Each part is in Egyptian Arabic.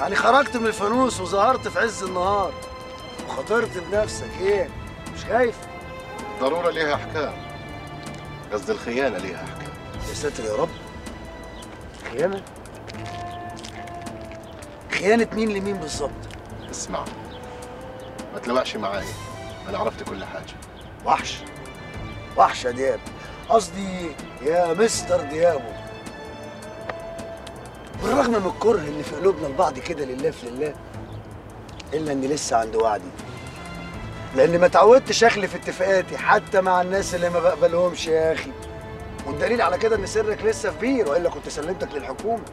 يعني خرجت من الفانوس وظهرت في عز النهار وخاطرت بنفسك ايه مش خايف الضرورة ليها أحكام قصد الخيانة ليها أحكام يا ساتر يا رب خيانة خيانة مين لمين بالظبط اسمع ما تلوعش معايا أنا عرفت كل حاجة وحش وحش يا دياب قصدي يا مستر ديابو بالرغم من الكره اللي في قلوبنا لبعض كده لله في لله الا اني لسه عند وعدي لاني ما اتعودتش اخلف اتفاقاتي حتى مع الناس اللي ما بقبلهمش يا اخي والدليل على كده ان سرك لسه في بير والا كنت سلمتك للحكومه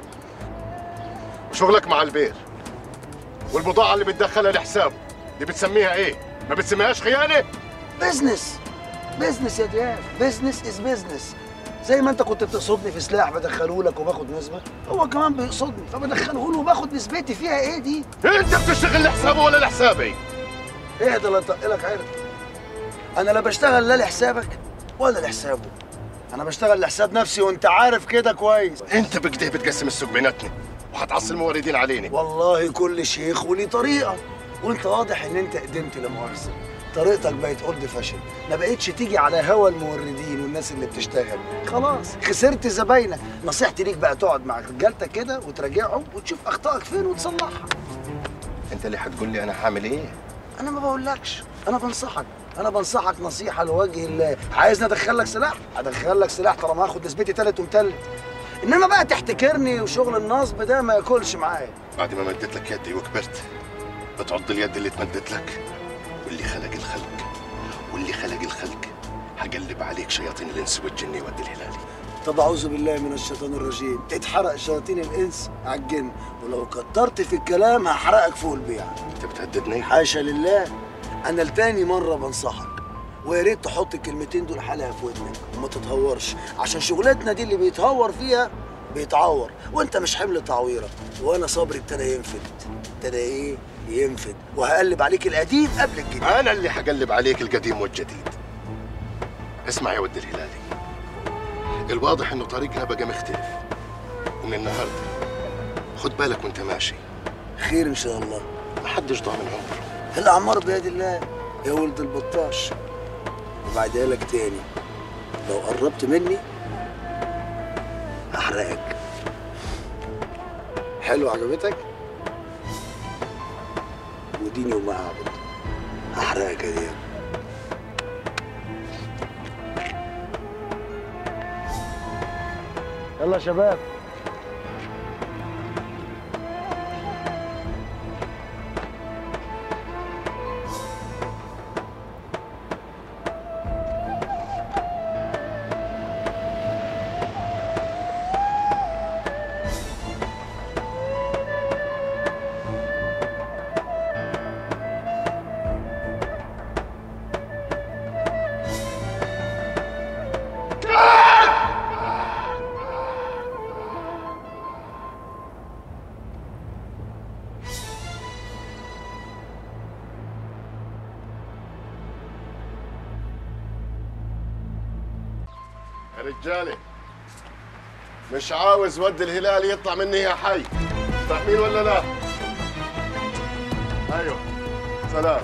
وشغلك مع البير والبضاعة اللي بتدخلها لحسابه دي بتسميها إيه؟ ما بتسميهاش خيانة؟ بزنس بزنس يا دياب بزنس از بزنس زي ما انت كنت بتقصدني في سلاح بدخله لك وباخد نسبه هو كمان بيقصدني فبدخله له وباخد نسبتي فيها ايه دي أنت بتشتغل لحسابه ولا لحسابي؟ اهدى لا تقلك عرض انا لا بشتغل لا لحسابك ولا لحسابه انا بشتغل لحساب نفسي وانت عارف كده كويس أنت بكده بتقسم السوق بيناتنا وهتعصي الموردين علينا والله كل شيخ وليه طريقه وانت واضح ان انت قدمت لمؤاخذه طريقتك بقت اولد فاشن ما بقتش تيجي على هوا الموردين والناس اللي بتشتغل خلاص خسرت زباينك نصيحتي ليك بقى تقعد مع رجالتك كده وتراجعهم وتشوف اخطائك فين وتصلحها أنت اللي هتقول لي أنا هعمل إيه؟ انا ما بقولكش انا بنصحك انا بنصحك نصيحه لوجه الله عايزني ادخلك سلاح ادخلك سلاح طالما هاخد نسبتي تالت ومتلت انما بقى تحتكرني وشغل النصب ده ما ياكلش معايا بعد ما مديت لك يدي وكبرت بتعض اليد اللي اتمدت لك واللي خلق الخلق واللي خلق الخلق هقلب عليك شياطين الانس والجن والد الهلالي طب اعوذ بالله من الشيطان الرجيم تتحرق شياطين الانس على الجن ولو كترت في الكلام هحرقك فوق البيع انت بتهددني حاشا لله انا لتاني مره بنصحك ويا ريت تحط الكلمتين دول حالها في ودنك وما تتهورش عشان شغلتنا دي اللي بيتهور فيها بيتعور وانت مش حمل تعويره وانا صبري ابتدى ينفد ابتدى ايه ينفد وهقلب عليك القديم قبل الجديد انا اللي هقلب عليك القديم والجديد اسمع يا ود الهلالي الواضح انه طريقنا بقى مختلف ومن النهارده خد بالك وانت ماشي خير ان شاء الله محدش ضامن عمره الاعمار بيد الله يا ولد البطاش وبعدها لك تاني لو قربت مني هحرقك حلو عجبتك وديني وما اعبد هحرقك يا دياب يلا يا شباب يا رجالي مش عاوز ود الهلال يطلع مني يا حي فاهمين ولا لا؟ ايوه سلام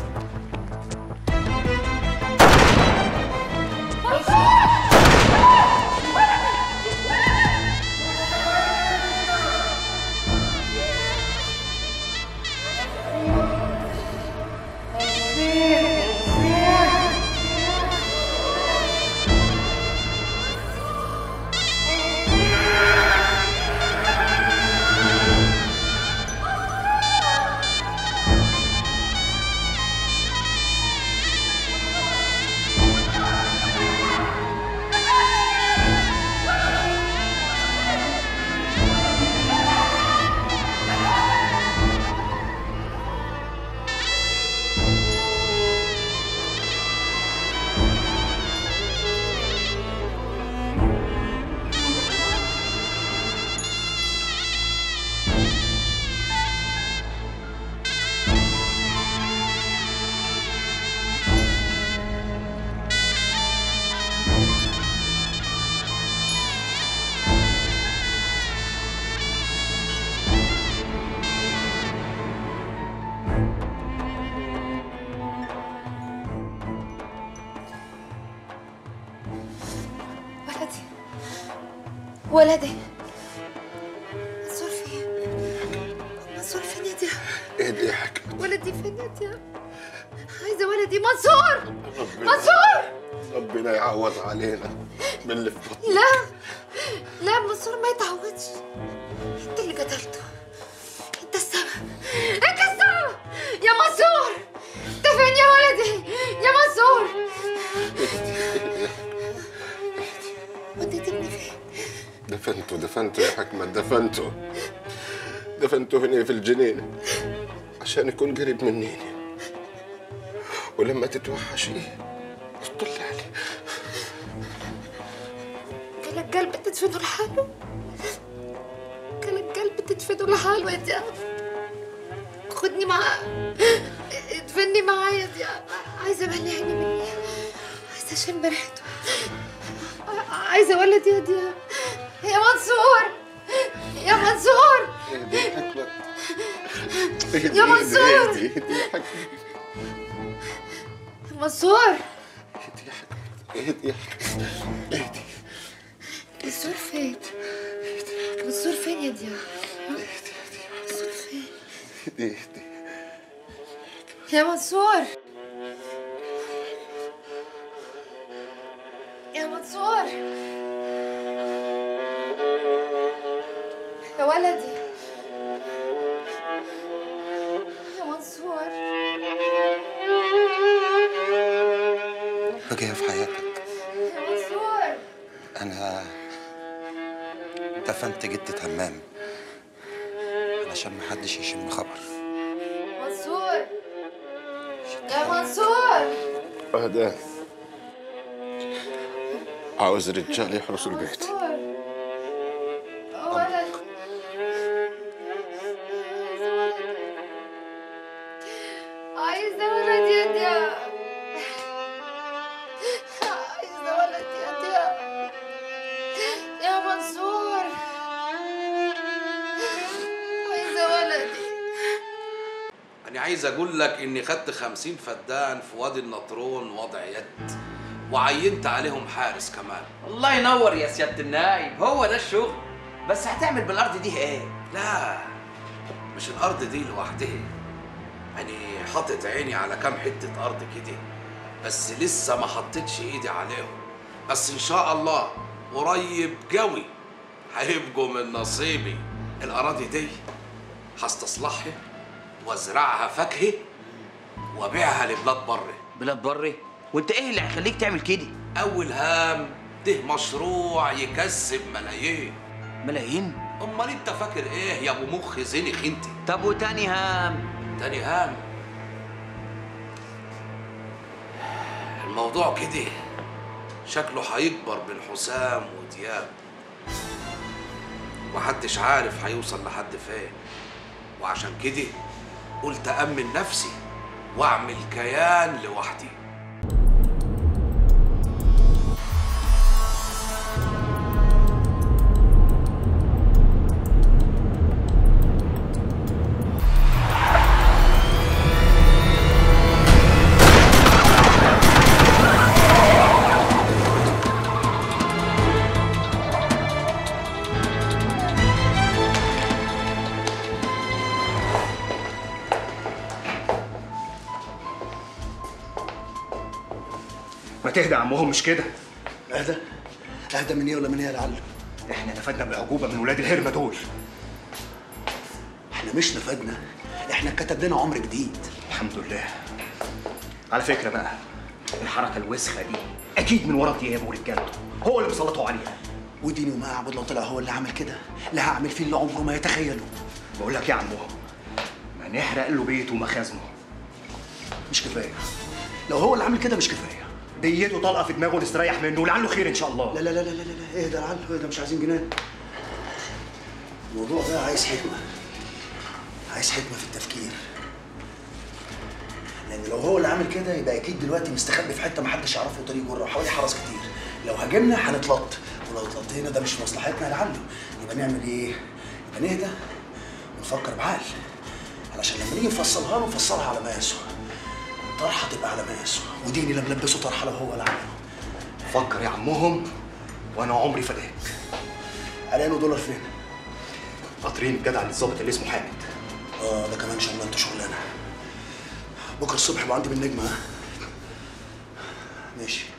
ولدي منصور فين؟ منصور فين يا دياب؟ اهدي يا حكمة ولدي فين يا دياب؟ عايزة ولدي منصور ربنا منصور ربنا يعوض علينا من اللي في بطننا لا لا منصور ما يتعودش انت اللي قتلته انت السبب انت السبب يا منصور انت فين يا ولدي يا منصور وديت ابني فين دفنته دفنته يا حكمة دفنته دفنته هنا في الجنينة عشان يكون قريب مني ولما تتوحشي اطلع عليه كلك قلب تدفنه لحاله كلك قلب تدفنه لحاله يا دياب خدني معاه ادفني معاه يا دياب عايزه املي عيني مني عايزه اشم ريحته عايزه ولد يا دياب يا منصور يا منصور اهدي يا حكمة اهدي يا اهدي، منصور. اهدي اهدي يا حكمة منصور اهدي يا حكمة اهدي يا حكمة اهدي منصور فين منصور فين يا دياب منصور فين اهدي اهدي يا منصور يا منصور يا ولدي يا منصور بقي في حياتك يا منصور أنا دفنت جدة همام علشان محدش يشم خبر منصور يا منصور هذا عاوز رجال يحرسوا البيت منصور ولدي عايزة ولد يا دياب عايزة ولد يا دياب يا منصور عايزة ولدي أنا عايز أقول لك إني خدت خمسين فدان في وادي النطرون وضع يد وعينت عليهم حارس كمان الله ينور يا سيادة النايب هو ده الشغل بس هتعمل بالأرض دي إيه؟ لا مش الأرض دي لوحدها أنا حاطط عيني على كام حتة أرض كده بس لسه ما حطيتش إيدي عليهم بس إن شاء الله قريب قوي هيبقوا من نصيبي الأراضي دي هستصلحها وازرعها فاكهة وابيعها لبلاد بره بلاد بري وأنت إيه اللي هيخليك تعمل كده؟ أول هام ده مشروع يكسب ملايين ملايين؟ أمال أنت فاكر إيه يا أبو مخ زنخ أنت طب وتاني هام؟ تاني هام الموضوع كده شكله هيكبر بين حسام ودياب ومحدش عارف هيوصل لحد فين وعشان كده قلت أأمن نفسي وأعمل كيان لوحدي ما تهدى يا عمهم مش كده اهدى اهدى من ايه ولا من ايه يا لعله احنا نفدنا بالعجوبه من ولاد الهرمه دول احنا مش نفدنا احنا كتب لنا عمر جديد الحمد لله على فكره بقى الحركه الوسخه دي اكيد من ورا دياب ورجالته هو اللي بيسلطوا عليها وديني وما اعبد لو طلع هو اللي عمل كده لا هعمل فيه اللي عمره ما يتخيله بقول لك يا عمهم ما نحرق له بيته ومخازنه مش كفايه لو هو اللي عامل كده مش كفايه ديته طلقه في دماغه نستريح منه ولعله خير ان شاء الله لا لا لا لا لا لا اهدى يا لعله اهدى مش عايزين جنان الموضوع ده عايز حكمه عايز حكمه في التفكير لان لو هو اللي عامل كده يبقى اكيد دلوقتي مستخبي في حته محدش يعرف له طريق جره وحواليه حرس كتير لو هاجمنا هنتلط ولو اتلطينا ده مش في مصلحتنا لعله يبقى نعمل ايه؟ يبقى نهدى ونفكر بعقل علشان لما نيجي نفصلها له نفصلها على مقاسه طرحه تبقى على مقاسه وديني اللي ملبسه طرحه لو هو اللي عامله فكر يا عمهم وانا عمري فداك علينا دولار فين؟ قاطرين الجدع للظابط اللي اسمه حامد اه ده كمان شغلانته شغلانه بكره الصبح يبقى عندي بالنجمه ها ماشي